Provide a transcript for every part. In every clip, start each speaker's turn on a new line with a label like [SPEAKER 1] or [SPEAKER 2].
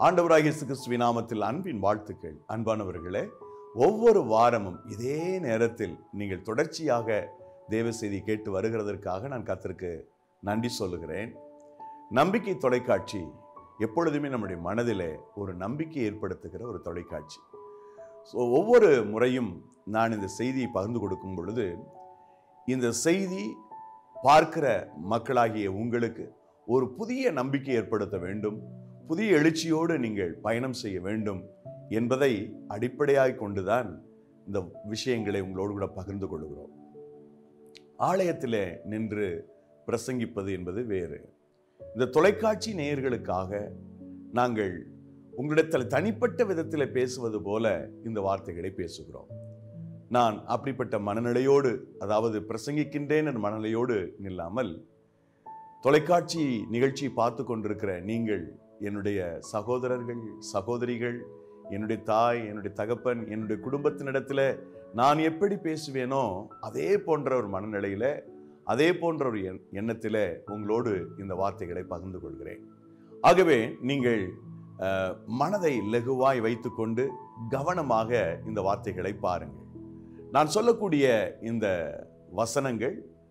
[SPEAKER 1] ஆண்டவராகிய இயேசு கிறிஸ்துவின் நாமத்தில் அன்பின் வாழ்த்துக்கள் அன்பானவர்களே ஒவ்வொரு வாரமும் இதே நேரத்தில் நீங்கள் தொடர்ச்சியாக தேவ செய்தி கேட்டு வருகிறதற்காக நான் கர்த்தருக்கு நன்றி சொல்லுகிறேன் நம்பிக்கை தொலைக்காட்சி எப்பொழுதுமே நம்முடைய மனதிலே ஒரு நம்பிக்கை ஏற்படுத்துகிற ஒரு தொலைக்காட்சி ஸோ ஒவ்வொரு முறையும் நான் இந்த செய்தியை பகிர்ந்து கொடுக்கும் பொழுது இந்த செய்தி பார்க்கிற மக்களாகிய உங்களுக்கு ஒரு புதிய நம்பிக்கை ஏற்படுத்த வேண்டும் புதிய எழுச்சியோடு நீங்கள் பயணம் செய்ய வேண்டும் என்பதை அடிப்படையாக கொண்டுதான் இந்த விஷயங்களை உங்களோடு கூட பகிர்ந்து கொள்கிறோம் ஆலயத்திலே நின்று பிரசங்கிப்பது என்பது வேறு இந்த தொலைக்காட்சி நேயர்களுக்காக நாங்கள் உங்களிடத்தில் தனிப்பட்ட விதத்தில் பேசுவது போல இந்த வார்த்தைகளை பேசுகிறோம் நான் அப்படிப்பட்ட மனநிலையோடு அதாவது பிரசங்கிக்கின்றேன் என்ற மனநிலையோடு நில்லாமல் தொலைக்காட்சி நிகழ்ச்சி பார்த்து கொண்டிருக்கிற நீங்கள் என்னுடைய சகோதரர்கள் சகோதரிகள் என்னுடைய தாய் என்னுடைய தகப்பன் என்னுடைய குடும்பத்தினிடத்தில் நான் எப்படி பேசுவேனோ அதே போன்ற ஒரு மனநிலையில அதே போன்ற ஒரு எண் எண்ணத்தில் உங்களோடு இந்த வார்த்தைகளை பகிர்ந்து கொள்கிறேன் ஆகவே நீங்கள் அஹ், மனதை லகுவாய் வைத்துக்கொண்டு கவனமாக இந்த வார்த்தைகளை பாருங்கள் நான் சொல்லக்கூடிய இந்த வசனங்கள்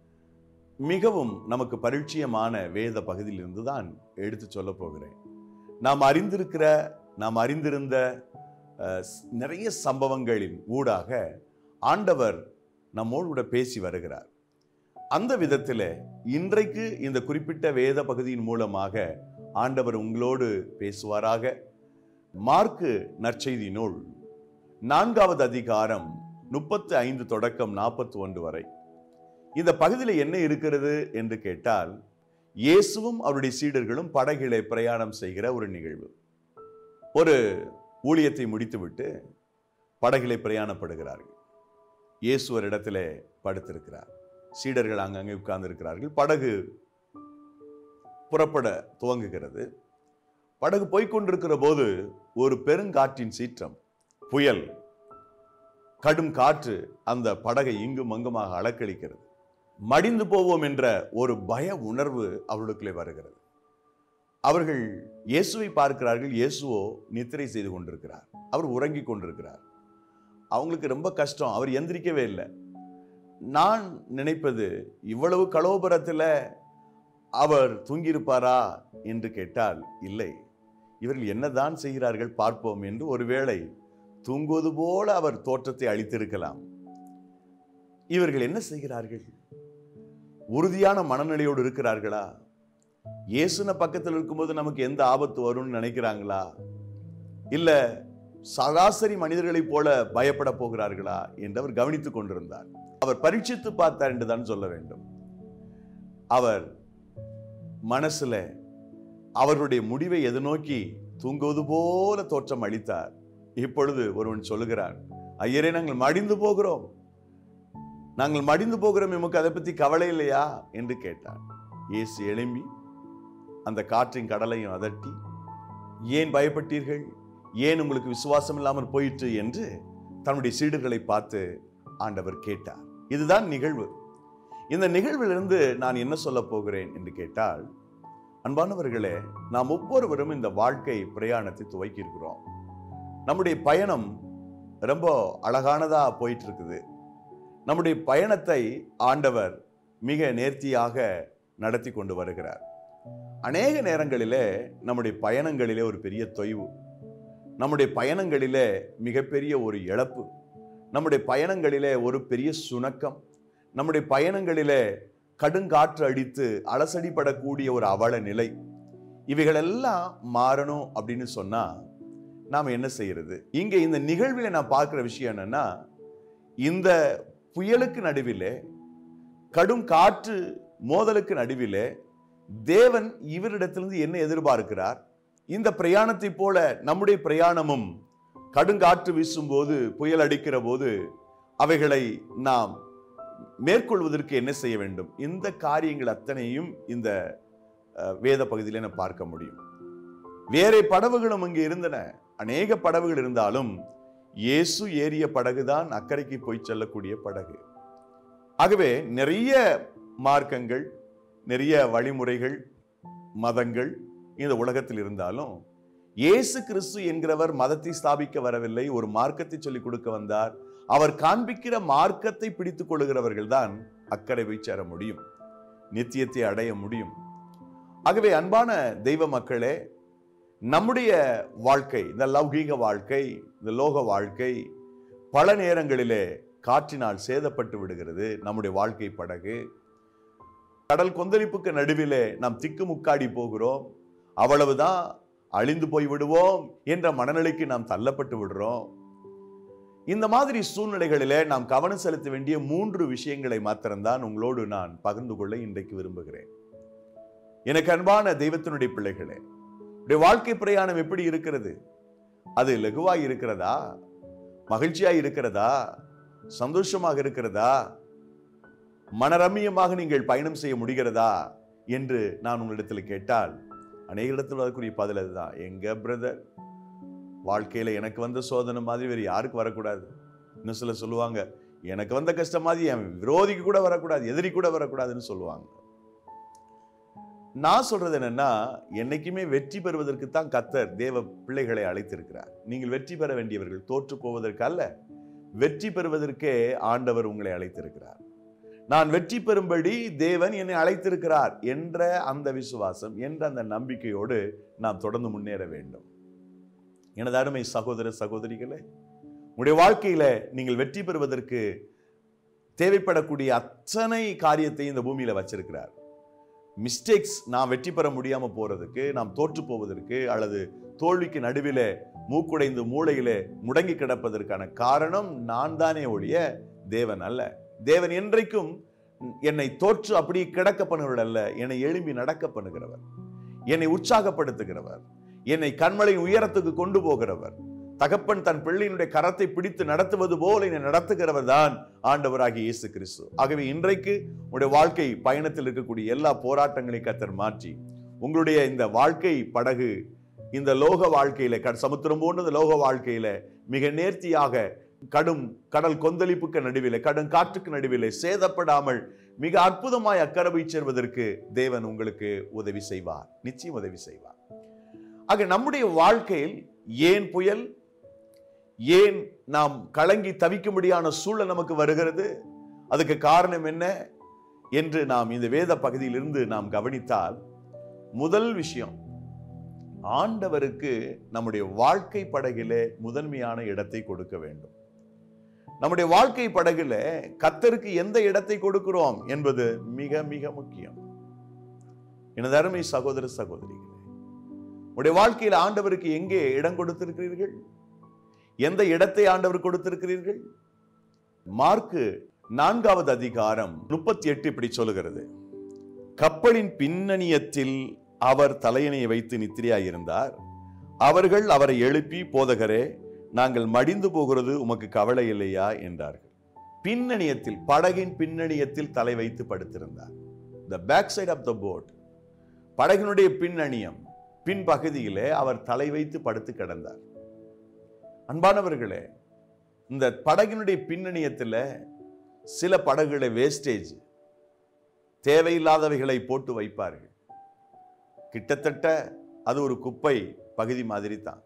[SPEAKER 1] மிகவும் நமக்கு பரிச்சயமான வேத பகுதியிலிருந்து தான் எடுத்து சொல்ல போகிறேன் நாம் அறிந்திருக்கிற நாம் அறிந்திருந்த அஹ், ஸ்- நிறைய சம்பவங்களின் ஊடாக ஆண்டவர் நம்மோடு கூட பேசி வருகிறார் அந்த விதத்தில் இன்றைக்கு இந்த குறிப்பிட்ட வேத பகுதியின் மூலமாக ஆண்டவர் உங்களோடு பேசுவாராக மார்க்கு நற்செய்தி நூல் நான்காவது அதிகாரம் முப்பத்து ஐந்து தொடக்கம் நாற்பத்தி ஒன்று வரை இந்த பகுதியில் என்ன இருக்கிறது என்று கேட்டால் இயேசுவும் அவருடைய சீடர்களும் படகிலே பிரயாணம் செய்கிற ஒரு நிகழ்வு ஒரு ஊழியத்தை முடித்துவிட்டு படகிலே பிரயாணப்படுகிறார்கள் இயேசு ஒரு இடத்திலே படுத்திருக்கிறார் சீடர்கள் அங்கங்கே உட்கார்ந்திருக்கிறார்கள் படகு புறப்பட துவங்குகிறது படகு போய்க்கொண்டிருக்கிற போது ஒரு பெருங்காற்றின் சீற்றம் புயல் கடும் காற்று அந்த படகை இங்கும் அங்குமாக அளக்களிக்கிறது மடிந்து போவோம் என்ற ஒரு பய உணர்வு அவர்களுக்குள்ளே வருகிறது அவர்கள் இயேசுவை பார்க்கிறார்கள் இயேசுவோ நித்திரை செய்து கொண்டிருக்கிறார் அவர் உறங்கிக் கொண்டிருக்கிறார் அவங்களுக்கு ரொம்ப கஷ்டம் அவர் எந்திரிக்கவே இல்லை நான் நினைப்பது இவ்வளவு கலோபரத்தில் அவர் தூங்கியிருப்பாரா என்று கேட்டால் இல்லை இவர்கள் என்னதான் செய்கிறார்கள் பார்ப்போம் என்று ஒருவேளை தூங்குவது போல அவர் தோற்றத்தை அளித்திருக்கலாம் இவர்கள் என்ன செய்கிறார்கள் உறுதியான மனநிலையோடு இருக்கிறார்களா இயேசுன பக்கத்தில் இருக்கும்போது நமக்கு எந்த ஆபத்து வரும்னு நினைக்கிறாங்களா இல்ல சராசரி மனிதர்களைப் போல பயப்பட போகிறார்களா என்று அவர் கவனித்துக் கொண்டிருந்தார் அவர் பரீட்சித்து பார்த்தார் என்றுதான் சொல்ல வேண்டும் அவர் மனசுல அவர்களுடைய முடிவை எதிர்நோக்கி தூங்குவது போல தோற்றம் அளித்தார் இப்பொழுது ஒருவன் சொல்லுகிறான் ஐயரே நாங்கள் மடிந்து போகிறோம் நாங்கள் மடிந்து போகிறோம் எமக்கு அதை பத்தி கவலை இல்லையா என்று கேட்டான் இயேசு எழும்பி அந்த காற்றின் கடலையும் அதட்டி ஏன் பயப்பட்டீர்கள் ஏன் உங்களுக்கு விசுவாசம் இல்லாமல் போயிற்று என்று தன்னுடைய சீடர்களை பார்த்து ஆண்டவர் கேட்டார் இதுதான் நிகழ்வு இந்த நிகழ்விலிருந்து நான் என்ன சொல்ல போகிறேன் என்று கேட்டால் அன்பானவர்களே நாம் ஒவ்வொருவரும் இந்த வாழ்க்கை பிரயாணத்தை துவக்கி இருக்கிறோம் நம்முடைய பயணம் ரொம்ப அழகானதா போயிட்டு இருக்குது நம்முடைய பயணத்தை ஆண்டவர் மிக நேர்த்தியாக நடத்தி கொண்டு வருகிறார் அநேக நேரங்களிலே நம்முடைய பயணங்களிலே ஒரு பெரிய தொய்வு நம்முடைய பயணங்களிலே மிகப்பெரிய ஒரு இழப்பு நம்முடைய பயணங்களிலே ஒரு பெரிய சுணக்கம் நம்முடைய பயணங்களிலே கடுங்காற்று அடித்து அலசடிப்படக்கூடிய ஒரு அவல நிலை இவைகளெல்லாம் மாறணும் அப்படின்னு சொன்னா நாம் என்ன செய்யறது இங்க இந்த நிகழ்வில் நான் பார்க்கிற விஷயம் என்னன்னா இந்த புயலுக்கு நடுவிலே கடும் காற்று மோதலுக்கு நடுவிலே தேவன் இவரிடத்திலிருந்து என்ன எதிர்பார்க்கிறார் இந்த பிரயாணத்தை போல நம்முடைய பிரயாணமும் கடுங்காற்று வீசும்போது புயல் அடிக்கிற போது அவைகளை நாம் மேற்கொள்வதற்கு என்ன செய்ய வேண்டும் இந்த காரியங்கள் அத்தனையும் இந்த அஹ், வேத பகுதியில நான் பார்க்க முடியும் வேற படகுகளும் அங்கே இருந்தன அநேக படகுகள் இருந்தாலும் இயேசு ஏறிய படகுதான் அக்கறைக்கு போய் செல்லக்கூடிய படகு ஆகவே நிறைய மார்க்கங்கள் நிறைய வழிமுறைகள் மதங்கள் இந்த உலகத்தில் இருந்தாலும் இயேசு கிறிஸ்து என்கிறவர் மதத்தை ஸ்தாபிக்க வரவில்லை ஒரு மார்க்கத்தை சொல்லிக் கொடுக்க வந்தார் அவர் காண்பிக்கிற மார்க்கத்தை பிடித்துக் கொள்ளுகிறவர்கள் தான் அக்கறை போய் சேர முடியும் நித்தியத்தை அடைய முடியும் ஆகவே அன்பான தெய்வ மக்களே நம்முடைய வாழ்க்கை இந்த லௌகீக வாழ்க்கை இந்த லோக வாழ்க்கை பல நேரங்களிலே காற்றினால் சேதப்பட்டு விடுகிறது நம்முடைய வாழ்க்கை படகு கடல் கொந்தளிப்புக்கு நடுவிலே நாம் திக்கு முக்காடி போகிறோம் அவ்வளவுதான் அழிந்து போய் விடுவோம் என்ற மனநிலைக்கு நாம் தள்ளப்பட்டு விடுறோம் இந்த மாதிரி சூழ்நிலைகளிலே நாம் கவனம் செலுத்த வேண்டிய மூன்று விஷயங்களை மாத்திரம்தான் உங்களோடு நான் பகிர்ந்து கொள்ள இன்றைக்கு விரும்புகிறேன் எனக்கு அன்பான தெய்வத்தினுடைய பிள்ளைகளே உடைய வாழ்க்கை பிரயாணம் எப்படி இருக்கிறது அது லகுவாய் இருக்கிறதா மகிழ்ச்சியாய் இருக்கிறதா சந்தோஷமாக இருக்கிறதா மனரம்மியமாக நீங்கள் பயணம் செய்ய முடிகிறதா என்று நான் உங்களிடத்தில் கேட்டால் அநேக இடத்தில் வரக்கூடிய பதில் அதுதான் எங்க பிரதர் வாழ்க்கையில எனக்கு வந்த சோதனை மாதிரி வேறு யாருக்கு வரக்கூடாது இன்னும் சில சொல்லுவாங்க எனக்கு வந்த கஷ்டம் மாதிரி என் விரோதிக்கு கூட வரக்கூடாது எதிரி கூட வரக்கூடாதுன்னு சொல்லுவாங்க நான் சொல்றது என்னன்னா என்னைக்குமே வெற்றி பெறுவதற்கு தான் கத்தர் தேவ பிள்ளைகளை அழைத்திருக்கிறார் நீங்கள் வெற்றி பெற வேண்டியவர்கள் தோற்று போவதற்கு அல்ல வெற்றி பெறுவதற்கே ஆண்டவர் உங்களை அழைத்திருக்கிறார் நான் வெற்றி பெறும்படி தேவன் என்னை அழைத்திருக்கிறார் என்ற அந்த விசுவாசம் என்ற அந்த நம்பிக்கையோடு நாம் தொடர்ந்து முன்னேற வேண்டும் எனது அருமை சகோதர சகோதரிகளே உங்களுடைய வாழ்க்கையில நீங்கள் வெற்றி பெறுவதற்கு தேவைப்படக்கூடிய அத்தனை காரியத்தை இந்த பூமியில வச்சிருக்கிறார் மிஸ்டேக்ஸ் நாம் வெற்றி பெற முடியாம போறதுக்கு நாம் தோற்று போவதற்கு அல்லது தோல்விக்கு நடுவிலே மூக்குடைந்து மூளையிலே முடங்கி கிடப்பதற்கான காரணம் நான் தானே ஒழிய தேவன் அல்ல தேவன் என்றைக்கும் என்னை தோற்று அப்படி கிடக்க பண்ணுகிறவர் அல்ல என்னை எழும்பி நடக்க பண்ணுகிறவர் என்னை உற்சாகப்படுத்துகிறவர் என்னை கண்மலையின் உயரத்துக்கு கொண்டு போகிறவர் தகப்பன் தன் பிள்ளையினுடைய கரத்தை பிடித்து நடத்துவது போல என்னை நடத்துகிறவர் தான் ஆண்டவராகிய இயேசு கிறிஸ்து ஆகவே இன்றைக்கு உங்களுடைய வாழ்க்கை பயணத்தில் இருக்கக்கூடிய எல்லா போராட்டங்களையும் கத்தர் மாற்றி உங்களுடைய இந்த வாழ்க்கை படகு இந்த லோக வாழ்க்கையில கட- சமுத்திரம் போன்ற இந்த லோக வாழ்க்கையில மிக நேர்த்தியாக கடும் கடல் கொந்தளிப்புக்கு நடுவிலே கடும் காற்றுக்கு நடுவிலே சேதப்படாமல் மிக அற்புதமாய் அக்கரவை சேர்வதற்கு தேவன் உங்களுக்கு உதவி செய்வார் நிச்சயம் உதவி செய்வார் ஆக நம்முடைய வாழ்க்கையில் ஏன் புயல் ஏன் நாம் கலங்கி தவிக்கும்படியான சூழல் நமக்கு வருகிறது அதுக்கு காரணம் என்ன என்று நாம் இந்த வேத பகுதியிலிருந்து நாம் கவனித்தால் முதல் விஷயம் ஆண்டவருக்கு நம்முடைய வாழ்க்கை படகிலே முதன்மையான இடத்தை கொடுக்க வேண்டும் நம்முடைய வாழ்க்கை படகுல கத்தருக்கு எந்த இடத்தை கொடுக்கிறோம் என்பது மிக மிக முக்கியம் எனது அருமை சகோதர சகோதரிகளே உடைய வாழ்க்கையில் ஆண்டவருக்கு எங்கே இடம் கொடுத்திருக்கிறீர்கள் எந்த இடத்தை ஆண்டவர் கொடுத்திருக்கிறீர்கள் மார்க்கு நான்காவது அதிகாரம் முப்பத்தி எட்டு இப்படி சொல்லுகிறது கப்பலின் பின்னணியத்தில் அவர் தலையணையை வைத்து நித்திரையாயிருந்தார் அவர்கள் அவரை எழுப்பி போதகரே நாங்கள் மடிந்து போகிறது உமக்கு கவலை இல்லையா என்றார்கள் பின்னணியத்தில் படகின் பின்னணியத்தில் தலை வைத்து படுத்திருந்தார் the back side of the boat படகினுடைய பின்னணியம் பின்பகுதியிலே அவர் தலை வைத்து படுத்து கிடந்தார் அன்பானவர்களே இந்த படகினுடைய பின்னணியத்தில் சில படகுகளை வேஸ்டேஜ் தேவையில்லாதவைகளை போட்டு வைப்பார்கள் கிட்டத்தட்ட அது ஒரு குப்பை பகுதி மாதிரி தான்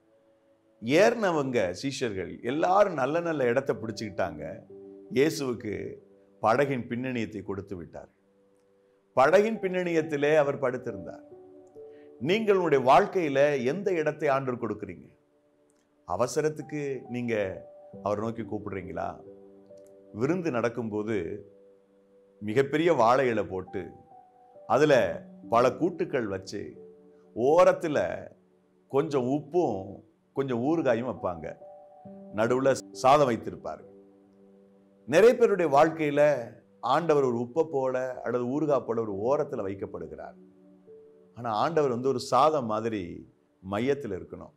[SPEAKER 1] ஏறினவங்க சீஷர்கள் எல்லாரும் நல்ல நல்ல இடத்தை பிடிச்சுக்கிட்டாங்க இயேசுவுக்கு படகின் பின்னணியத்தை கொடுத்து விட்டார் படகின் பின்னணியத்திலே அவர் படுத்திருந்தார் நீங்கள் உங்களுடைய வாழ்க்கையில எந்த இடத்தை ஆண்டவர் கொடுக்குறீங்க அவசரத்துக்கு நீங்க அவர் நோக்கி கூப்பிடுறீங்களா விருந்து நடக்கும்போது மிகப்பெரிய வாழை இலை போட்டு அதுல பல கூட்டுக்கள் வச்சு ஓரத்துல கொஞ்சம் உப்பும் கொஞ்சம் ஊறுகாயும் வைப்பாங்க நடுவுல சாதம் வைத்திருப்பார் நிறைய பேருடைய வாழ்க்கையில ஆண்டவர் ஒரு உப்பை போல அல்லது ஊறுகாய் போல ஒரு ஓரத்துல வைக்கப்படுகிறார் ஆனா ஆண்டவர் வந்து ஒரு சாதம் மாதிரி மையத்தில் இருக்கணும்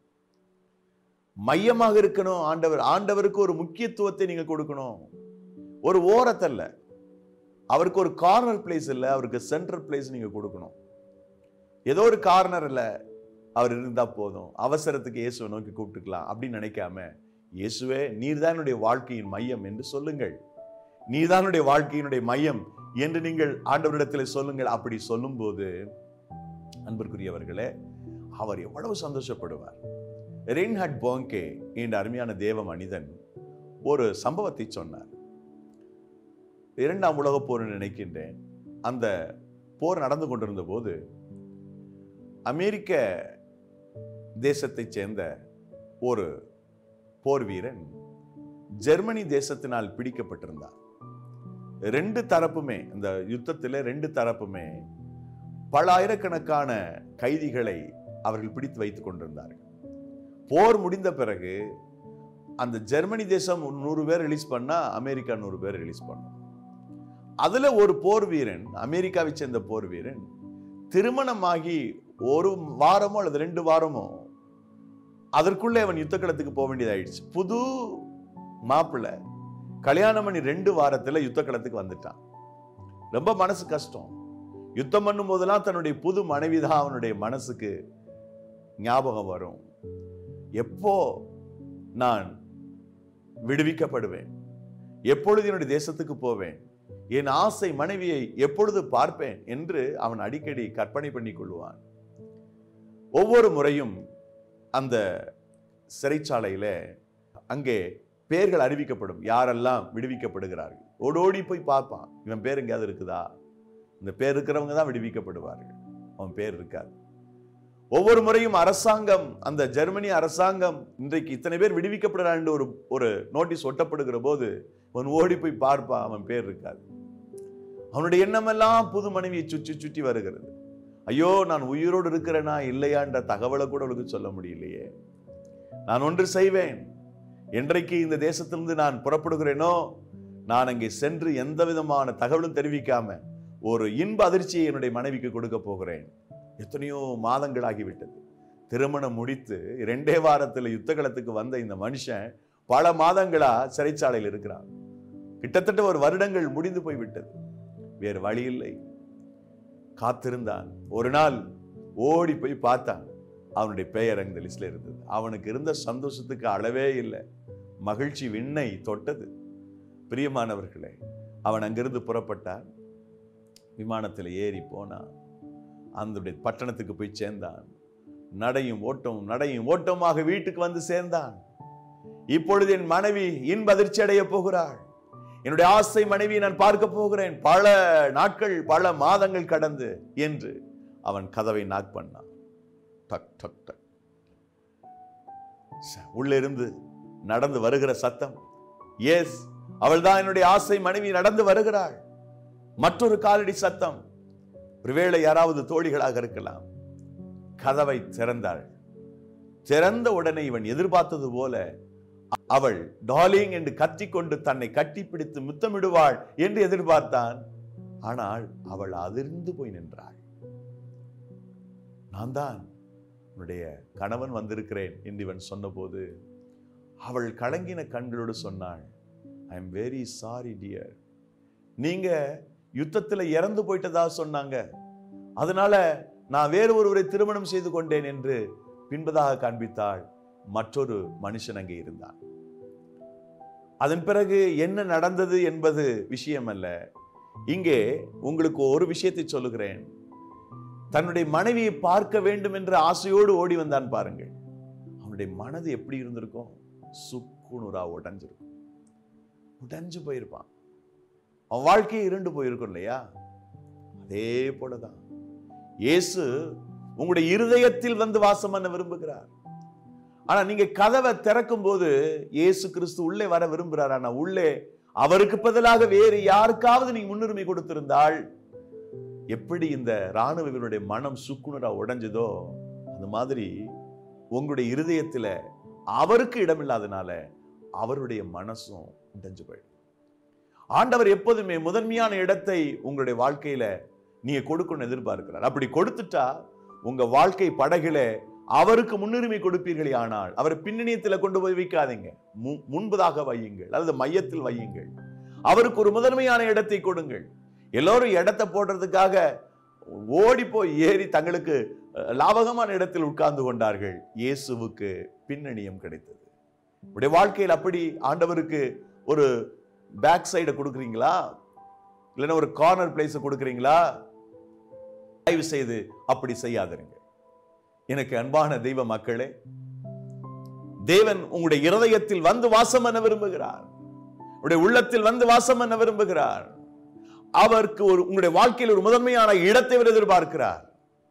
[SPEAKER 1] மையமாக இருக்கணும் ஆண்டவர் ஆண்டவருக்கு ஒரு முக்கியத்துவத்தை நீங்க கொடுக்கணும் ஒரு ஓரத்தல்ல அவருக்கு ஒரு கார்னர் பிளேஸ் இல்லை அவருக்கு சென்ட்ரல் பிளேஸ் நீங்க கொடுக்கணும் ஏதோ ஒரு கார்னர் இல்ல அவர் இருந்தா போதும் அவசரத்துக்கு இயேசுவை நோக்கி கூப்பிட்டுக்கலாம் அப்படின்னு நினைக்காம இயேசுவே நீர்தான் என்னுடைய வாழ்க்கையின் மையம் என்று சொல்லுங்கள் நீர்தான் என்னுடைய வாழ்க்கையினுடைய மையம் என்று நீங்கள் ஆண்டவரிடத்தில் சொல்லுங்கள் அப்படி சொல்லும்போது அன்பிற்குரியவர்களே அவர் எவ்வளவு சந்தோஷப்படுவார் ரெயின்ஹட் போங்கே என்ற அருமையான தேவ மனிதன் ஒரு சம்பவத்தை சொன்னார் இரண்டாம் உலகப் போர் நினைக்கின்றேன் அந்த போர் நடந்து கொண்டிருந்த போது அமெரிக்க தேசத்தைச் சேர்ந்த ஒரு போர் வீரன் ஜெர்மனி தேசத்தினால் பிடிக்கப்பட்டிருந்தார் ரெண்டு தரப்புமே இந்த யுத்தத்தில் ரெண்டு தரப்புமே பல ஆயிரக்கணக்கான கைதிகளை அவர்கள் பிடித்து வைத்துக் கொண்டிருந்தார்கள் போர் முடிந்த பிறகு அந்த ஜெர்மனி தேசம் நூறு பேர் ரிலீஸ் பண்ணா அமெரிக்கா நூறு பேர் ரிலீஸ் பண்ணும் அதுல ஒரு போர் வீரன் அமெரிக்காவை சேர்ந்த போர் வீரன் திருமணமாகி ஒரு வாரமோ அல்லது ரெண்டு வாரமோ அதற்குள்ளே அவன் யுத்த களத்துக்கு போக வேண்டியதாயிடுச்சு புது மாப்பிள்ளை கல்யாணம் பண்ணி ரெண்டு வாரத்துல யுத்த களத்துக்கு வந்துட்டான் ரொம்ப மனசு கஷ்டம் யுத்தம் பண்ணும் போதெல்லாம் தன்னுடைய புது மனைவி தான் அவனுடைய மனசுக்கு ஞாபகம் வரும் எப்போ நான் விடுவிக்கப்படுவேன் எப்பொழுது என்னுடைய தேசத்துக்கு போவேன் என் ஆசை மனைவியை எப்பொழுது பார்ப்பேன் என்று அவன் அடிக்கடி கற்பனை பண்ணிக் கொள்வான் ஒவ்வொரு முறையும் அந்த சிறைச்சாலையில அங்கே பெயர்கள் அறிவிக்கப்படும் யாரெல்லாம் விடுவிக்கப்படுகிறார்கள் ஓடோடி போய் பார்ப்பான் இவன் பேர் எங்கேயாவது இருக்குதா இந்த பேர் இருக்கிறவங்க தான் விடுவிக்கப்படுவார்கள் அவன் பேர் இருக்காது ஒவ்வொரு முறையும் அரசாங்கம் அந்த ஜெர்மனி அரசாங்கம் இன்றைக்கு இத்தனை பேர் விடுவிக்கப்படுறான் என்று ஒரு ஒரு நோட்டீஸ் ஒட்டப்படுகிற போது அவன் ஓடி போய் பார்ப்பான் அவன் பேர் இருக்காது அவனுடைய எண்ணமெல்லாம் புது மனைவியை சுற்றி சுற்றி வருகிறது ஐயோ நான் உயிரோடு இருக்கிறேனா இல்லையான்ற தகவலை கூட அவளுக்கு சொல்ல முடியலையே நான் ஒன்று செய்வேன் என்றைக்கு இந்த தேசத்திலிருந்து நான் புறப்படுகிறேனோ நான் அங்கே சென்று எந்த விதமான தகவலும் தெரிவிக்காம ஒரு இன்ப அதிர்ச்சியை என்னுடைய மனைவிக்கு கொடுக்க போகிறேன் எத்தனையோ மாதங்கள் ஆகிவிட்டது திருமணம் முடித்து இரண்டே வாரத்தில் யுத்த களத்துக்கு வந்த இந்த மனுஷன் பல மாதங்களா சிறைச்சாலையில் இருக்கிறான் கிட்டத்தட்ட ஒரு வருடங்கள் முடிந்து போய்விட்டது வேறு வழி இல்லை காத்திருந்தான் ஒரு நாள் ஓடி போய் பார்த்தான் அவனுடைய பெயர் அந்த லிஸ்ட்ல இருந்தது அவனுக்கு இருந்த சந்தோஷத்துக்கு அளவே இல்லை மகிழ்ச்சி விண்ணை தொட்டது பிரியமானவர்களே அவன் அங்கிருந்து புறப்பட்டான் விமானத்தில் ஏறி போனான் அந்த பட்டணத்துக்கு போய் சேர்ந்தான் நடையும் ஓட்டமும் நடையும் ஓட்டமாக வீட்டுக்கு வந்து சேர்ந்தான் இப்பொழுது என் மனைவி இன்ப அதிர்ச்சி அடைய போகிறாள் என்னுடைய ஆசை மனைவியை நான் பார்க்க போகிறேன் பல நாட்கள் பல மாதங்கள் கடந்து என்று அவன் கதவை நாக் பண்ணான் டக் டக் டக் ச- உள்ளிருந்து நடந்து வருகிற சத்தம் எஸ் அவள்தான் என்னுடைய ஆசை மனைவி நடந்து வருகிறாள் மற்றொரு காலடி சத்தம் ஒருவேளை யாராவது தோழிகளாக இருக்கலாம் கதவை திறந்தாள் திறந்த உடனே இவன் எதிர்பார்த்தது போல அவள் டார்லிங் என்று கத்திக்கொண்டு தன்னை கட்டிப்பிடித்து முத்தமிடுவாள் என்று எதிர்பார்த்தான் ஆனால் அவள் அதிர்ந்து போய் நின்றாள் நான் தான் உன்னுடைய கணவன் வந்திருக்கிறேன் என்று இவன் சொன்னபோது அவள் கலங்கின கண்களோடு சொன்னாள் I am very sorry dear நீங்க யுத்தத்தில் இறந்து போயிட்டதா சொன்னாங்க அதனால நான் வேறு ஒருவரை திருமணம் செய்து கொண்டேன் என்று பின்பதாக காண்பித்தாள் மற்றொரு மனுஷன் அங்கே இருந்தான் அதன் பிறகு என்ன நடந்தது என்பது விஷயம் அல்ல இங்கே உங்களுக்கு ஒரு விஷயத்தை சொல்லுகிறேன் தன்னுடைய மனைவியை பார்க்க வேண்டும் என்ற ஆசையோடு ஓடி வந்தான் பாருங்கள் அவனுடைய மனது எப்படி இருந்திருக்கும் சுக்குநூறா உடைஞ்சிருக்கும் உடைஞ்சு போயிருப்பான் அவன் வாழ்க்கையை இருண்டு போயிருக்கும் இல்லையா அதே போலதான் இயேசு உங்களுடைய இருதயத்தில் வந்து வாசம் பண்ண விரும்புகிறார் ஆனா நீங்க கதவை திறக்கும் போது இயேசு கிறிஸ்து உள்ளே வர விரும்புகிறார் ஆனா உள்ளே அவருக்கு பதிலாக வேறு யாருக்காவது நீங்க முன்னுரிமை கொடுத்திருந்தால் எப்படி இந்த ராணுவ வீரனுடைய மனம் சுக்குனரா உடைஞ்சதோ அந்த மாதிரி உங்களுடைய இருதயத்துல அவருக்கு இடமில்லாதனால அவருடைய மனசும் உடைஞ்சு போயிடும் ஆண்டவர் எப்போதுமே முதன்மையான இடத்தை உங்களுடைய வாழ்க்கையில நீங்க கொடுக்கணும்னு எதிர்பார்க்கிறார் அப்படி கொடுத்துட்டா உங்க வாழ்க்கை படகுல அவருக்கு முன்னுரிமை கொடுப்பீர்களே ஆனால் அவரை பின்னணியத்தில் கொண்டு போய் வைக்காதீங்க மு- முன்பதாக வையுங்கள் அல்லது மையத்தில் வையுங்கள் அவருக்கு ஒரு முதன்மையான இடத்தை கொடுங்கள் எல்லோரும் இடத்தை போடுறதுக்காக ஓடி போய் ஏறி தங்களுக்கு அஹ், லாபகமான இடத்தில் உட்கார்ந்து கொண்டார்கள் இயேசுவுக்கு பின்னணியம் கிடைத்தது உடைய வாழ்க்கையில் அப்படி ஆண்டவருக்கு ஒரு பேக் சைடை கொடுக்குறீங்களா இல்லைன்னா ஒரு கார்னர் பிளேஸை கொடுக்குறீங்களா தயவு செய்து அப்படி செய்யாதிருங்க எனக்கு அன்பான தெய்வ மக்களே தேவன் உங்களுடைய இருதயத்தில் வந்து வாசம் பண்ண விரும்புகிறார் உங்களுடைய உள்ளத்தில் வந்து வாசம் பண்ண விரும்புகிறார் அவருக்கு ஒரு உங்களுடைய வாழ்க்கையில் ஒரு முதன்மையான இடத்தை அவர் எதிர்பார்க்கிறார்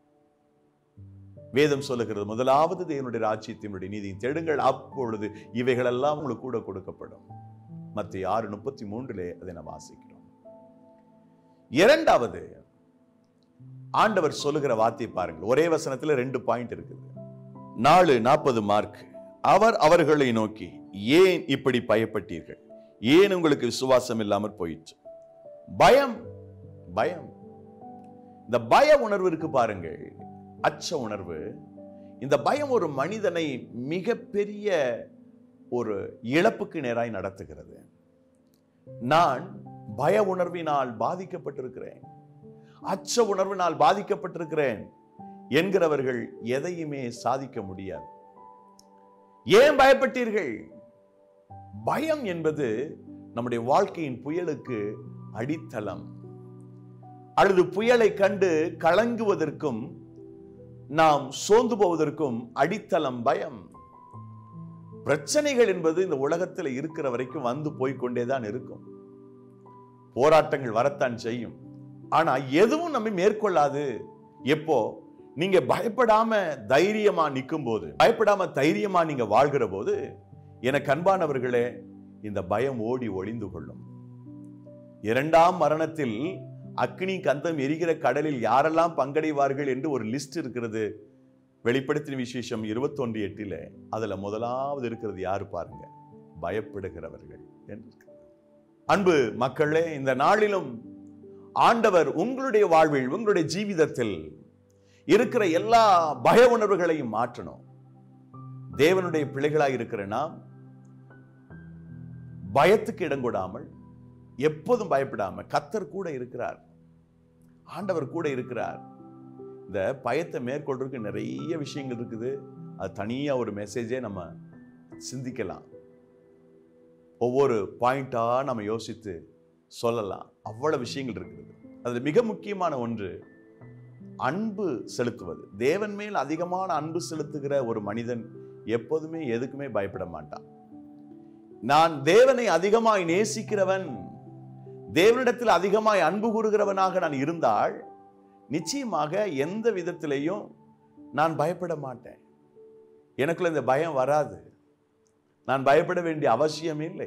[SPEAKER 1] வேதம் சொல்லுகிறது முதலாவது தேவனுடைய ராஜ்யத்தினுடைய நீதியை தேடுங்கள் அப்பொழுது இவைகளெல்லாம் உங்களுக்கு கூட கொடுக்கப்படும் மத்திய ஆறு முப்பத்தி மூன்றிலே அதை நாம் வாசிக்கிறோம் இரண்டாவது ஆண்டவர் சொல்லுகிற வார்த்தை பாருங்கள் ஒரே வசனத்துல ரெண்டு பாயிண்ட் இருக்குது நாலு நாற்பது மார்க் அவர் அவர்களை நோக்கி ஏன் இப்படி பயப்பட்டீர்கள் ஏன் உங்களுக்கு விசுவாசம் இல்லாமற் போயிற்று பயம் பயம் இந்த பய உணர்வு இருக்கு பாருங்கள் அச்ச உணர்வு இந்த பயம் ஒரு மனிதனை மிகப்பெரிய ஒரு இழப்புக்கு நேராய் நடத்துகிறது நான் பய உணர்வினால் பாதிக்கப்பட்டிருக்கிறேன் அச்ச உணர்வினால் பாதிக்கப்பட்டிருக்கிறேன் என்கிறவர்கள் எதையுமே சாதிக்க முடியாது ஏன் பயப்பட்டீர்கள் பயம் என்பது நம்முடைய வாழ்க்கையின் புயலுக்கு அடித்தளம் அல்லது புயலை கண்டு கலங்குவதற்கும் நாம் சோர்ந்து போவதற்கும் அடித்தளம் பயம் பிரச்சனைகள் என்பது இந்த உலகத்தில் இருக்கிற வரைக்கும் வந்து போய்க்கொண்டே தான் இருக்கும் போராட்டங்கள் வரத்தான் செய்யும் ஆனா எதுவும் நம்மை மேற்கொள்ளாது எப்போ நீங்க பயப்படாம தைரியமா நிற்கும் போது பயப்படாம தைரியமா நீங்க வாழ்கிற போது எனக்கு அன்பானவர்களே இந்த பயம் ஓடி ஒளிந்து கொள்ளும் இரண்டாம் மரணத்தில் அக்னி கந்தம் எரிகிற கடலில் யாரெல்லாம் பங்கடைவார்கள் என்று ஒரு லிஸ்ட் இருக்கிறது வெளிப்படுத்தின விசேஷம் இருபத்தொன்று எட்டில அதுல முதலாவது இருக்கிறது யாரு பாருங்க பயப்படுகிறவர்கள் என்று இருக்கிறது. அன்பு மக்களே இந்த நாளிலும் ஆண்டவர் உங்களுடைய வாழ்வில் உங்களுடைய ஜீவிதத்தில் இருக்கிற எல்லா பய உணர்வுகளையும் மாற்றணும் தேவனுடைய பிள்ளைகளாய் இருக்கிற நாம் பயத்துக்கு இடம் கொடாமல் எப்போதும் பயப்படாம கத்தர் கூட இருக்கிறார் ஆண்டவர் கூட இருக்கிறார் இந்த பயத்தை மேற்கொள்றதுக்கு நிறைய விஷயங்கள் இருக்குது அது தனியா ஒரு மெசேஜே நம்ம சிந்திக்கலாம் ஒவ்வொரு பாயிண்டா நம்ம யோசித்து சொல்லலாம் அவ்வளவு விஷயங்கள் இருக்குது அதுல மிக முக்கியமான ஒன்று அன்பு செலுத்துவது தேவன் மேல் அதிகமான அன்பு செலுத்துகிற ஒரு மனிதன் எப்போதுமே எதுக்குமே பயப்பட மாட்டான் நான் தேவனை அதிகமாய் நேசிக்கிறவன் தேவனிடத்தில் அதிகமாய் அன்பு கூறுகிறவனாக நான் இருந்தால் நிச்சயமாக எந்த விதத்திலையும் நான் பயப்பட மாட்டேன் எனக்குள்ள இந்த பயம் வராது நான் பயப்பட வேண்டிய அவசியம் இல்லை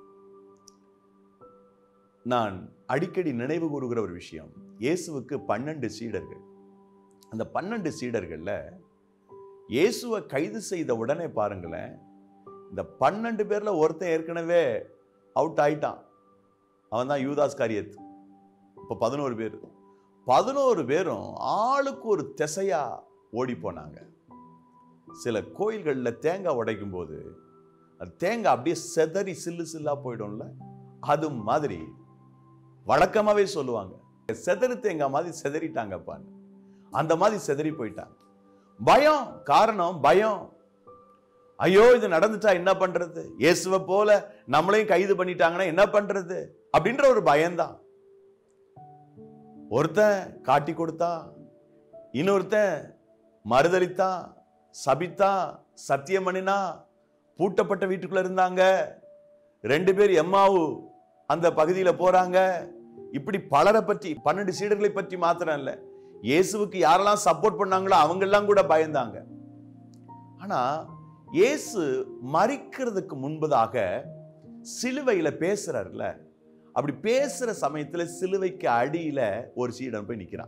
[SPEAKER 1] நான் அடிக்கடி நினைவு கூறுகிற ஒரு விஷயம் இயேசுவுக்கு பன்னெண்டு சீடர்கள் அந்த பன்னெண்டு சீடர்கள்ல இயேசுவை கைது செய்த உடனே பாருங்களேன் இந்த பன்னெண்டு பேர்ல ஒருத்தன் ஏற்கனவே அவுட் ஆயிட்டான் அவன் தான் யூதாஸ் காரியத் இப்போ பதினோரு பேர் பதினோரு பேரும் ஆளுக்கு ஒரு திசையா ஓடி போனாங்க சில கோயில்களில் தேங்காய் உடைக்கும் போது அது தேங்காய் அப்படியே செதறி சில்லு சில்லா போயிடும்ல அது மாதிரி வழக்கமாவே சொல்லுவாங்க செதறு தேங்காய் மாதிரி செதறிட்டாங்கப்பான்னு அந்த மாதிரி செதறி போயிட்டாங்க பயம் காரணம் பயம் ஐயோ இது நடந்துட்டா என்ன பண்றது இயேசுவை போல நம்மளையும் கைது பண்ணிட்டாங்கன்னா என்ன பண்றது அப்படின்ற ஒரு பயம்தான் ஒருத்தன் காட்டி கொடுத்தான் இன்னொருத்தன் மறுதளித்தான் சபித்தான் சத்தியம் பண்ணினா பூட்டப்பட்ட வீட்டுக்குள்ள இருந்தாங்க ரெண்டு பேர் எம்மாவு அந்த பகுதியில போறாங்க இப்படி பலரை பற்றி பன்னெண்டு சீடர்களை பற்றி மாத்திரம் இல்ல இயேசுவுக்கு யாரெல்லாம் சப்போர்ட் பண்ணாங்களோ அவங்கெல்லாம் கூட பயந்தாங்க ஆனா இயேசு மறிக்கிறதுக்கு முன்பதாக சிலுவையில பேசுறாருல அப்படி பேசுற சமயத்துல சிலுவைக்கு அடியில ஒரு சீடன் போய் நிக்கிறான்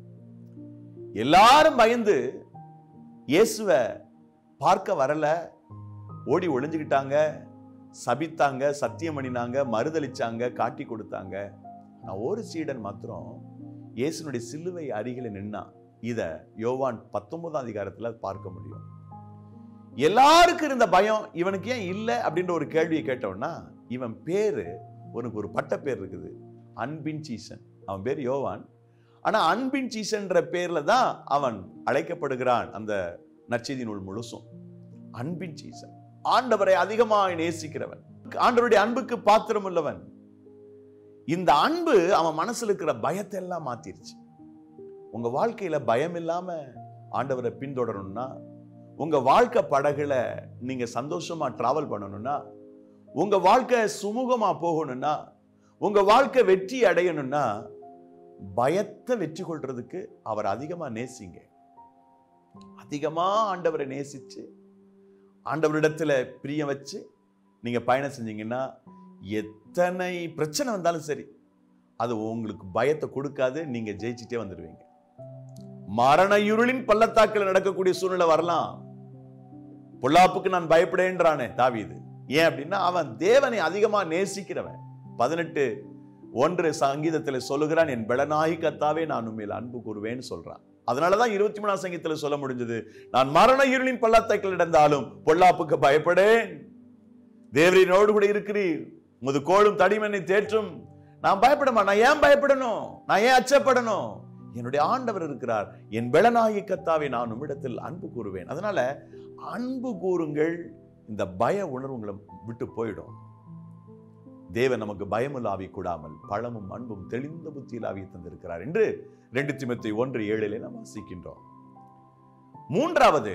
[SPEAKER 1] எல்லாரும் பயந்து இயேசுவ பார்க்க வரல ஓடி ஒளிஞ்சுக்கிட்டாங்க சபித்தாங்க சத்தியம் பண்ணினாங்க மறுதளிச்சாங்க காட்டி கொடுத்தாங்க ஆனா ஒரு சீடன் மாத்திரம் இயேசுனுடைய சிலுவை அருகில நின்னான் இத யோவான் பத்தொன்பதாம் அதிகாரத்துல பார்க்க முடியும் எல்லாருக்கும் இருந்த பயம் இவனுக்கு ஏன் இல்லை அப்படின்ற ஒரு கேள்வியை கேட்டோம்னா இவன் பேரு உனக்கு ஒரு பட்ட பேர் இருக்குது அன்பின் சீசன் அவன் பேர் யோவான் ஆனா அன்பின் சீசன்ற பேர்ல தான் அவன் அழைக்கப்படுகிறான் அந்த நற்செய்தி நூல் முழுசும் அன்பின் சீசன் ஆண்டவரை அதிகமாக நேசிக்கிறவன் ஆண்டவருடைய அன்புக்கு பாத்திரம் உள்ளவன் இந்த அன்பு அவன் மனசுல இருக்கிற பயத்தை எல்லாம் மாத்திருச்சு உங்க வாழ்க்கையில பயம் இல்லாம ஆண்டவரை பின்தொடரணும்னா உங்க வாழ்க்கை படகுல நீங்க சந்தோஷமா டிராவல் பண்ணணும்னா உங்க வாழ்க்கை சுமூகமா போகணும்னா உங்க வாழ்க்கை வெற்றி அடையணும்னா பயத்தை வெற்றி கொள்றதுக்கு அவர் அதிகமா நேசிங்க அதிகமா ஆண்டவரை நேசிச்சு ஆண்டவரிடத்துல பிரியம் வச்சு நீங்க பயணம் செஞ்சீங்கன்னா எத்தனை பிரச்சனை வந்தாலும் சரி அது உங்களுக்கு பயத்தை கொடுக்காது நீங்க ஜெயிச்சுட்டே வந்துடுவீங்க மரண இருளின் பள்ளத்தாக்கில் நடக்கக்கூடிய சூழ்நிலை வரலாம் பொல்லாப்புக்கு நான் பயப்படேன்றானே தாவீது ஏன் அப்படின்னா அவன் தேவனை அதிகமா நேசிக்கிறவன் பதினெட்டு ஒன்று சங்கீதத்தில் சொல்லுகிறான் என் பெலனாகி கத்தாவே நான் உண்மையில் அன்பு கூறுவேன்னு சொல்றான் அதனாலதான் இருபத்தி மூணாம் சங்கீதத்தில் சொல்ல முடிஞ்சது நான் மரண இருளின் பள்ளத்தாக்கில் நடந்தாலும் பொல்லாப்புக்கு பயப்படேன் தேவரினோடு கூட இருக்கிறீர் முது கோளும் தடிமனை தேற்றும் நான் பயப்பட மாட்டேன் நான் ஏன் பயப்படணும் நான் ஏன் அச்சப்படணும் என்னுடைய ஆண்டவர் இருக்கிறார் என் பெலனாகி கத்தாவே நான் உம்மிடத்தில் அன்பு கூறுவேன் அதனால அன்பு கூறுங்கள் இந்த பய உணர்வு உங்களை விட்டு போயிடும் தேவன் நமக்கு பயமுலாவி கூடாமல் பழமும் அன்பும் தெளிந்த புத்தியில் ஆவி தந்திருக்கிறார் என்று ரெண்டு திமுத்தி ஒன்று ஏழிலே நாம் வாசிக்கின்றோம் மூன்றாவது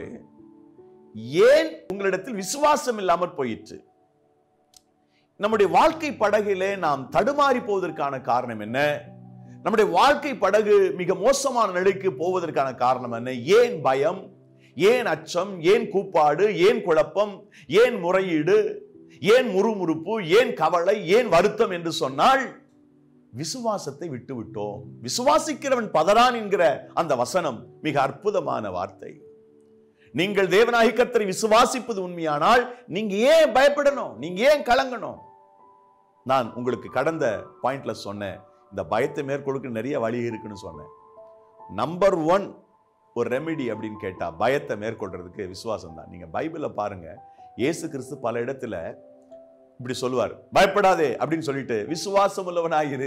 [SPEAKER 1] ஏன் உங்களிடத்தில் விசுவாசம் இல்லாமற் போயிற்று நம்முடைய வாழ்க்கை படகிலே நாம் தடுமாறி போவதற்கான காரணம் என்ன நம்முடைய வாழ்க்கை படகு மிக மோசமான நிலைக்கு போவதற்கான காரணம் என்ன ஏன் பயம் ஏன் அச்சம் ஏன் கூப்பாடு ஏன் குழப்பம் ஏன் முறையீடு ஏன் முறுமுறுப்பு ஏன் கவலை ஏன் வருத்தம் என்று சொன்னால் விசுவாசத்தை விட்டு விட்டோம் விசுவாசிக்கிறவன் பதறான் என்கிற அந்த வசனம் மிக அற்புதமான வார்த்தை நீங்கள் தேவனாகி கர்த்தரை விசுவாசிப்பது உண்மையானால் நீங்க ஏன் பயப்படணும் நீங்க ஏன் கலங்கணும் நான் உங்களுக்கு கடந்த பாயிண்ட்ல சொன்னேன் இந்த பயத்தை மேற்கொள்ளுக்கு நிறைய வழி இருக்குன்னு சொன்னேன் நம்பர் ஒன் ஒரு ரெமெடி அப்படின்னு கேட்டா பயத்தை மேற்கொள்றதுக்கு விசுவாசம் தான் நீங்க பைபிள பாருங்க இயேசு கிறிஸ்து பல இடத்துல இப்படி சொல்லுவார் பயப்படாதே அப்படின்னு சொல்லிட்டு விசுவாசம் உள்ளவனாயிரு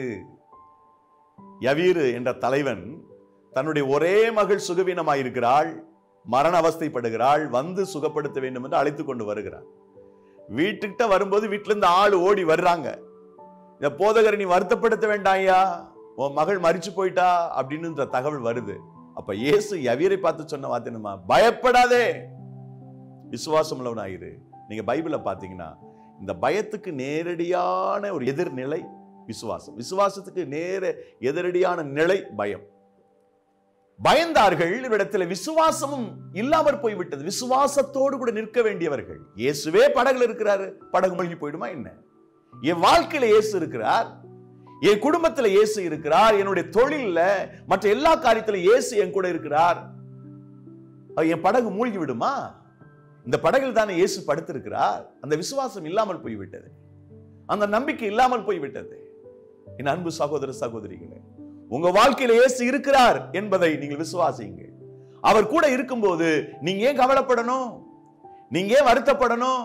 [SPEAKER 1] யவீரு என்ற தலைவன் தன்னுடைய ஒரே மகள் சுகவீனமாயிருக்கிறாள் மரண அவஸ்தைப்படுகிறாள் வந்து சுகப்படுத்த வேண்டும் என்று அழைத்து கொண்டு வருகிறார் வீட்டுக்கிட்ட வரும்போது வீட்டுல இருந்து ஆள் ஓடி வர்றாங்க இந்த போதகரை நீ வருத்தப்படுத்த வேண்டாம்யா உன் மகள் மறிச்சு போயிட்டா அப்படின்னு இந்த தகவல் வருது அப்ப இயேசு யவீரை பார்த்து சொன்ன வார்த்தை என்னமா பயப்படாதே விசுவாசம் உள்ளவனாயிரு நீங்க பைபிளை பார்த்தீங்கன்னா இந்த பயத்துக்கு நேரடியான ஒரு எதிர்நிலை விசுவாசம் விசுவாசத்துக்கு நேர எதிரடியான நிலை பயம் பயந்தார்கள் இவரிடத்துல விசுவாசமும் இல்லாமற் போய்விட்டது விசுவாசத்தோடு கூட நிற்க வேண்டியவர்கள் இயேசுவே படகுல இருக்கிறாரு படகு மூழ்கி போயிடுமா என்ன என் வாழ்க்கையில இயேசு இருக்கிறார் என் குடும்பத்துல இயேசு இருக்கிறார் என்னுடைய தொழில்ல மற்ற எல்லா காரியத்திலும் இயேசு என் கூட இருக்கிறார் அவ என் படகு மூழ்கி விடுமா இந்த படகில் தானே இயேசு படுத்திருக்கிறார் அந்த விசுவாசம் இல்லாமல் போய்விட்டது அந்த நம்பிக்கை இல்லாமல் போய்விட்டது என் அன்பு சகோதர சகோதரிகளே உங்க வாழ்க்கையில இயேசு இருக்கிறார் என்பதை நீங்கள் விசுவாசியுங்கள் அவர் கூட இருக்கும்போது நீங்க ஏன் கவலைப்படணும் நீங்க ஏன் வருத்தப்படணும்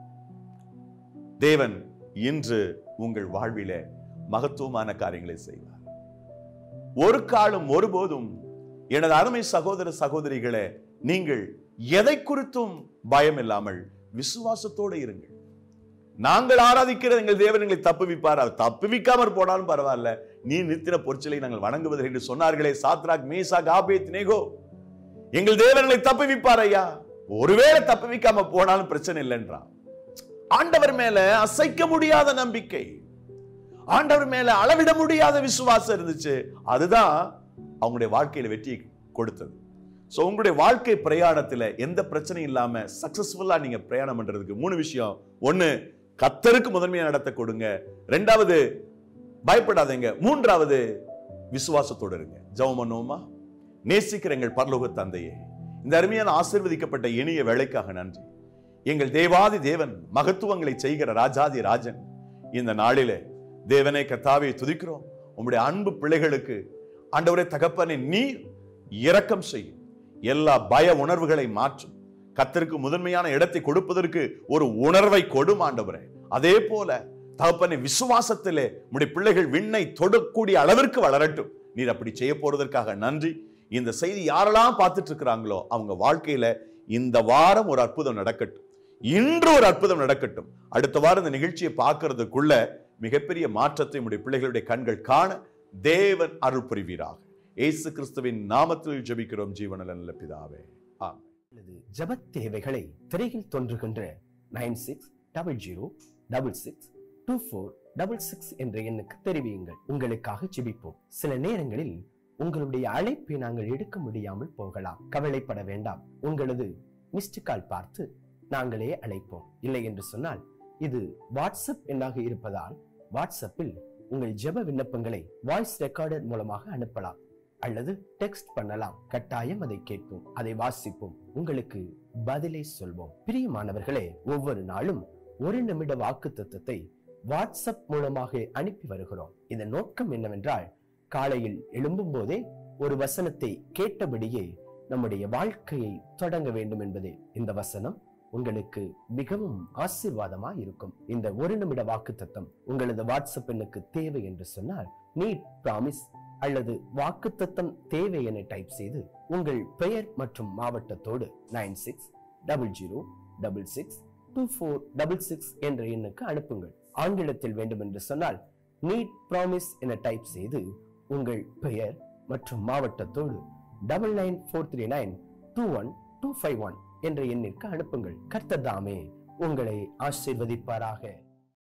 [SPEAKER 1] தேவன் இன்று உங்கள் வாழ்விலே மகத்துவமான காரியங்களை செய்வார் ஒரு காலம் ஒருபோதும் எனது அருமை சகோதர சகோதரிகளே நீங்கள் எதை குறித்தும் பயம் இல்லாமல் விசுவாசத்தோடு இருங்கள் நாங்கள் ஆராதிக்கிற எங்கள் தேவன் எங்களை தப்புவிப்பார் அவர் தப்புவிக்காமற் போனாலும் பரவாயில்ல நீ நித்திர பொற்சிலை நாங்கள் வணங்குவது என்று சொன்னார்களே சாத்ராக் மீசா காபேத் நேகோ எங்கள் தேவன்களை தப்புவிப்பார் ஐயா ஒருவேளை தப்புவிக்காம போனாலும் பிரச்சனை இல்லைன்றான் ஆண்டவர் மேல அசைக்க முடியாத நம்பிக்கை ஆண்டவர் மேல அளவிட முடியாத விசுவாசம் இருந்துச்சு அதுதான் அவங்களுடைய வாழ்க்கையில வெற்றியை கொடுத்தது சோ உங்களுடைய வாழ்க்கை பிரயாணத்துல எந்த பிரச்சனையும் இல்லாம சக்சஸ்ஃபுல்லா நீங்க பிரயாணம் பண்றதுக்கு மூணு விஷயம் ஒண்ணு கத்தருக்கு முதன்மையா நடத்த கொடுங்க ரெண்டாவது பயப்படாதீங்க மூன்றாவது விசுவாசத்தோடு இருங்க ஜெபம் பண்ணுவோமா நேசிக்கிற எங்கள் பரலோக தந்தையே இந்த அருமையான ஆசீர்வதிக்கப்பட்ட இனிய வேலைக்காக நன்றி எங்கள் தேவாதி தேவன் மகத்துவங்களை செய்கிற ராஜாதி ராஜன் இந்த நாளிலே தேவனை கத்தாவை துதிக்கிறோம் உம்முடைய அன்பு பிள்ளைகளுக்கு ஆண்டவரே தகப்பனை நீர் இரக்கம் செய்யும் எல்லா பய உணர்வுகளை மாற்றும் கத்தருக்கு முதன்மையான இடத்தை கொடுப்பதற்கு ஒரு உணர்வை கொடும் ஆண்டவரே அதே போல தகப்பனை விசுவாசத்திலே உம்முடைய பிள்ளைகள் விண்ணை தொடக்கூடிய அளவிற்கு வளரட்டும் நீர் அப்படி செய்ய போறதற்காக நன்றி இந்த செய்தி யாரெல்லாம் பார்த்துட்டு இருக்கிறாங்களோ அவங்க வாழ்க்கையில இந்த வாரம் ஒரு அற்புதம் நடக்கட்டும் இன்று ஒரு அற்புதம் நடக்கட்டும் அடுத்த வாரம் இந்த நிகழ்ச்சியை பார்க்கறதுக்குள்ள மிகப்பெரிய மாற்றத்தை உடைய பிள்ளைகளுடைய கண்கள் காண தேவன் அருள் புரிவீராக இயேசு கிறிஸ்துவின் நாமத்தில் ஜெபிக்கிறோம் ஜீவனல நல்ல பிதாவே ஆமென்
[SPEAKER 2] அல்லது ஜபத் தேவைகளை திரையில் தோன்றுகின்ற nine six double zero double six two four double six என்ற எண்ணுக்கு தெரிவியுங்கள் உங்களுக்காக ஜெபிப்போம் சில நேரங்களில் உங்களுடைய அழைப்பை நாங்கள் எடுக்க முடியாமல் போகலாம் கவலைப்பட வேண்டாம் உங்களது மிஸ்டு கால் பார்த்து நாங்களே அழைப்போம் இல்லை என்று சொன்னால் இது வாட்ஸ்அப் எண்ணாக இருப்பதால் வாட்ஸ்அப்பில் உங்கள் ஜெப விண்ணப்பங்களை வாய்ஸ் ரெக்கார்டர் மூலமாக அனுப்பலாம் அல்லது டெக்ஸ்ட் பண்ணலாம் கட்டாயம் அதை கேட்போம் அதை வாசிப்போம் உங்களுக்கு பதிலை சொல்வோம் பிரியமானவர்களே ஒவ்வொரு நாளும் ஒரு நிமிட வாக்கு தத்துவத்தை வாட்ஸ்அப் மூலமாக அனுப்பி வருகிறோம் இதன் நோக்கம் என்னவென்றால் காலையில் எழும்பும் போதே ஒரு வசனத்தை கேட்டபடியே நம்முடைய வாழ்க்கையை தொடங்க வேண்டும் என்பதே இந்த வசனம் உங்களுக்கு மிகவும் ஆசீர்வாதமா இருக்கும் இந்த ஒரு நிமிட வாக்கு தத்தம் உங்களது வாட்ஸ்அப் எண்ணுக்கு தேவை என்று சொன்னால் நீட் ப்ராமிஸ் அல்லது வாக்குத்தத்தம் தேவை என டைப் செய்து உங்கள் பெயர் மற்றும் மாவட்டத்தோடு nine six double zero double six two four double six என்ற எண்ணுக்கு அனுப்புங்கள் ஆங்கிலத்தில் வேண்டும் என்று சொன்னால் நீட் ப்ராமிஸ் என டைப் செய்து உங்கள் பெயர் மற்றும் மாவட்டத்தோடு double nine four three nine two one two five one என்ற எண்ணிற்கு அனுப்புங்கள் கர்த்தர் தாமே உங்களை ஆசீர்வதிப்பாராக